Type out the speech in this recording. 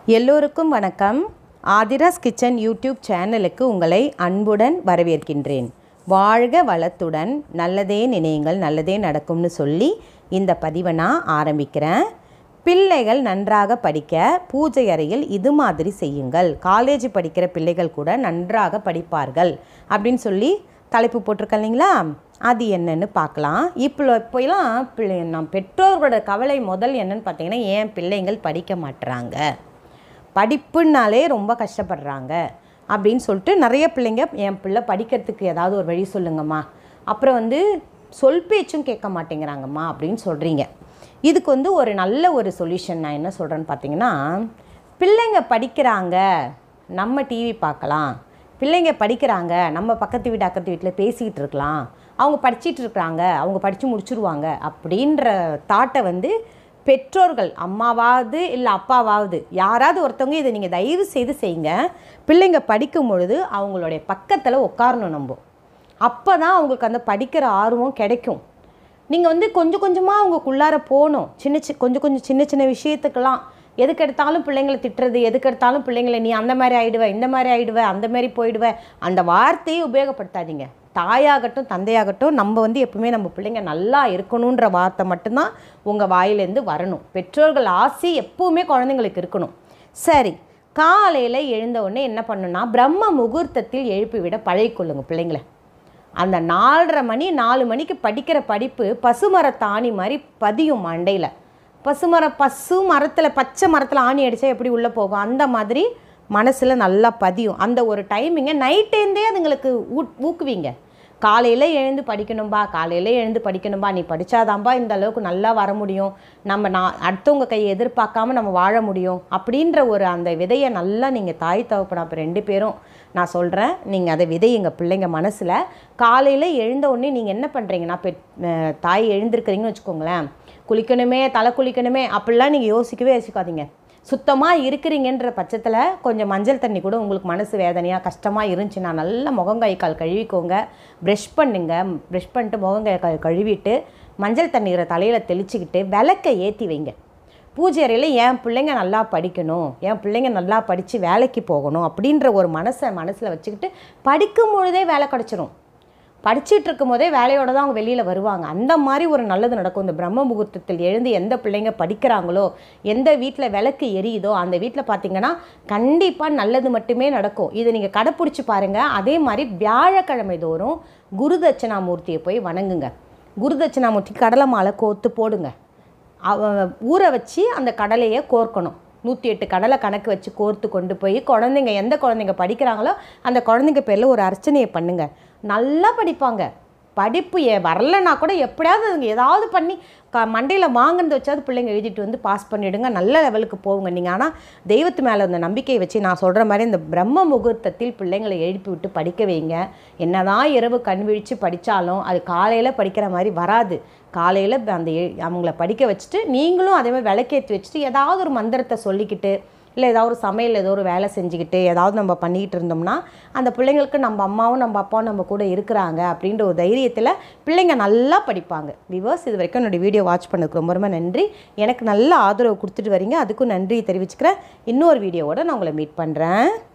எல்லோருக்கும் வணக்கம் Aadhira's kitchen YouTube சேனலுக்கு உங்களை அன்புடன் வரவேற்கின்றேன் வாழ்க வளத்துடன் நல்லதே நினையுங்கள் நல்லதே நடக்கும்னு சொல்லி இந்த பதிவை நான் ஆரம்பிக்கிறேன் பிள்ளைகள் நன்றாக படிக்க பூஜை அறையில் இது மாதிரி செய்யுங்கள் காலேஜ் படிக்கிற பிள்ளைகள் கூட நன்றாக படிப்பார்கள் அப்படின்னு சொல்லி தலைப்பு போட்டிருக்கேன் இல்லைங்களா அது என்னன்னு பார்க்கலாம் இப்போ இப்போலாம் பிள்ளை நம் பெற்றோர்களோட கவலை முதல் என்னன்னு பார்த்தீங்கன்னா ஏன் பிள்ளைங்கள் படிக்க மாட்டுறாங்க படிப்புனாலே ரொம்ப கஷ்டப்படுறாங்க அப்படின்னு சொல்லிட்டு நிறைய பிள்ளைங்க என் பிள்ளை படிக்கிறதுக்கு ஏதாவது ஒரு வழி சொல்லுங்கம்மா அப்புறம் வந்து சொல் பேச்சும் கேட்க மாட்டேங்கிறாங்கம்மா அப்படின்னு சொல்கிறீங்க இதுக்கு வந்து ஒரு நல்ல ஒரு சொல்யூஷன் நான் என்ன சொல்கிறேன்னு பார்த்தீங்கன்னா பிள்ளைங்க படிக்கிறாங்க நம்ம டிவி பார்க்கலாம் பிள்ளைங்க படிக்கிறாங்க நம்ம பக்கத்து வீடு அக்கத்து வீட்டில் பேசிக்கிட்டு இருக்கலாம் அவங்க படிச்சிட்டு இருக்கிறாங்க அவங்க படித்து முடிச்சிருவாங்க அப்படின்ற தாட்டை வந்து பெற்றோர்கள் அம்மாவாவது இல்லை அப்பாவாவது யாராவது ஒருத்தவங்க இதை நீங்கள் தயவு செய்து செய்யுங்க பிள்ளைங்க படிக்கும் பொழுது அவங்களுடைய பக்கத்தில் உட்காரணும் நம்ம அப்போ தான் அவங்களுக்கு அந்த படிக்கிற ஆர்வம் கிடைக்கும் நீங்கள் வந்து கொஞ்சம் கொஞ்சமாக அவங்களுக்குள்ளார போகணும் சின்ன சி கொஞ்சம் கொஞ்சம் சின்ன சின்ன விஷயத்துக்கெல்லாம் எதுக்கு எடுத்தாலும் பிள்ளைங்களை திட்டுறது எதுக்கு எடுத்தாலும் பிள்ளைங்களை நீ அந்த மாதிரி ஆயிடுவ இந்த மாதிரி ஆயிடுவ அந்த மாதிரி போயிடுவ அந்த வார்த்தையை உபயோகப்படுத்தாதீங்க தாயாகட்டும் தந்தையாகட்டும் நம்ம வந்து எப்பவுமே நம்ம பிள்ளைங்க நல்லா இருக்கணுன்ற வார்த்தை மட்டும்தான் உங்கள் வாயிலேருந்து வரணும் பெற்றோர்கள் ஆசை எப்பவுமே குழந்தைங்களுக்கு இருக்கணும் சரி காலையில் எழுந்த உடனே என்ன பண்ணுன்னா பிரம்ம முகூர்த்தத்தில் எழுப்பி விட பழகிக்கொள்ளுங்க பிள்ளைங்களை அந்த நாலரை மணி நாலு மணிக்கு படிக்கிற படிப்பு பசுமரத்து ஆணி மாதிரி பதியும் மண்டையில் பசுமர பசு மரத்தில் பச்சை மரத்தில் ஆணி அடித்தா எப்படி உள்ளே போகும் அந்த மாதிரி மனசில் நல்லா பதியும் அந்த ஒரு டைமிங்கை நைட்டேருந்தே அதுங்களுக்கு ஊ ஊக்குவீங்க காலையில் எழுந்து படிக்கணும்பா காலையில் எழுந்து படிக்கணும்பா நீ படித்தாதான்பா இந்த அளவுக்கு நல்லா வர முடியும் நம்ம நான் அடுத்தவங்க கையை எதிர்பார்க்காம நம்ம வாழ முடியும் அப்படின்ற ஒரு அந்த விதையை நல்லா நீங்கள் தாய் தகப்பனா அப்போ ரெண்டு பேரும் நான் சொல்கிறேன் நீங்கள் அதை விதையுங்க பிள்ளைங்க மனசில் காலையில் எழுந்த உடனே நீங்கள் என்ன பண்ணுறீங்கன்னா பெ அஹ் தாய் எழுந்திருக்கிறீங்கன்னு வச்சுக்கோங்களேன் குளிக்கணுமே தலை குளிக்கணுமே அப்படிலாம் நீங்கள் யோசிக்கவே யோசிக்காதீங்க சுத்தமாக இருக்கிறீங்கன்ற பட்சத்தில் கொஞ்சம் மஞ்சள் தண்ணி கூட உங்களுக்கு மனசு வேதனையாக கஷ்டமாக இருந்துச்சுன்னா நல்லா முகங்கை கால் கழுவிக்கோங்க ப்ரெஷ் பண்ணுங்க ப்ரெஷ் பண்ணிட்டு முகங்கை கால் கழுவிட்டு மஞ்சள் தண்ணீரை தலையில் தெளிச்சுக்கிட்டு விளக்கை ஏற்றி வைங்க பூஜை அறையில் என் பிள்ளைங்க நல்லா படிக்கணும் என் பிள்ளைங்க நல்லா படித்து வேலைக்கு போகணும் அப்படின்ற ஒரு மனசை மனசில் வச்சுக்கிட்டு படிக்கும் பொழுதே வேலை கிடச்சிரும் படிச்சுட்டு இருக்கும் போதே வேலையோட தான் அவங்க வெளியில் வருவாங்க அந்த மாதிரி ஒரு நல்லது நடக்கும் இந்த பிரம்ம முகூர்த்தத்தில் எழுந்து எந்த பிள்ளைங்க படிக்கிறாங்களோ எந்த வீட்டில் விளக்கு எரியுதோ அந்த வீட்டில் பார்த்தீங்கன்னா கண்டிப்பாக நல்லது மட்டுமே நடக்கும் இதை நீங்கள் கடைப்பிடிச்சி பாருங்கள் அதே மாதிரி வியாழக்கிழமை தோறும் குருதட்சணாமூர்த்தியை போய் வணங்குங்க குருதட்சணாமூர்த்தி கடலை மாலை கோர்த்து போடுங்க அவ ஊற வச்சு அந்த கடலையை கோர்க்கணும் நூற்றி எட்டு கடலை கணக்கு வச்சு கோர்த்து கொண்டு போய் குழந்தைங்க எந்த குழந்தைங்க படிக்கிறாங்களோ அந்த குழந்தைங்க பேரில் ஒரு அர்ச்சனையை பண்ணுங்க நல்லா படிப்பாங்க படிப்பு ஏ வரலனா கூட எப்படியாவது அதுங்க ஏதாவது பண்ணி க மண்டையில் வாங்கினது வச்சாவது பிள்ளைங்க எழுதிட்டு வந்து பாஸ் பண்ணிவிடுங்க நல்ல லெவலுக்கு போகுங்க நீங்கள் ஆனால் தெய்வத்து மேலே அந்த நம்பிக்கையை வச்சு நான் சொல்கிற மாதிரி இந்த பிரம்ம முகூர்த்தத்தில் பிள்ளைங்களை எழுப்பி விட்டு படிக்க வைங்க என்னதான் இரவு கண் விழித்து படித்தாலும் அது காலையில் படிக்கிற மாதிரி வராது காலையில் அந்த எ- அவங்கள படிக்க வச்சுட்டு நீங்களும் அதே மாதிரி விளக்கேற்றி வச்சுட்டு ஏதாவது ஒரு மந்திரத்தை சொல்லிக்கிட்டு இல்லை ஏதாவது ஒரு சமையல் ஏதோ ஒரு வேலை செஞ்சுக்கிட்டு ஏதாவது நம்ம பண்ணிக்கிட்டு இருந்தோம்னா அந்த பிள்ளைங்களுக்கு நம்ம அம்மாவும் நம்ம அப்பாவும் நம்ம கூட இருக்கிறாங்க அப்படின்ற ஒரு தைரியத்தில் பிள்ளைங்க நல்லா படிப்பாங்க விவர்ஸ் இது வரைக்கும் என்னோடய வீடியோ வாட்ச் பண்ணதுக்கு ரொம்ப ரொம்ப நன்றி எனக்கு நல்ல ஆதரவு கொடுத்துட்டு வரீங்க அதுக்கும் நன்றி தெரிவிச்சுக்கிறேன் இன்னொரு வீடியோவோட நான் உங்களை மீட் பண்ணுறேன்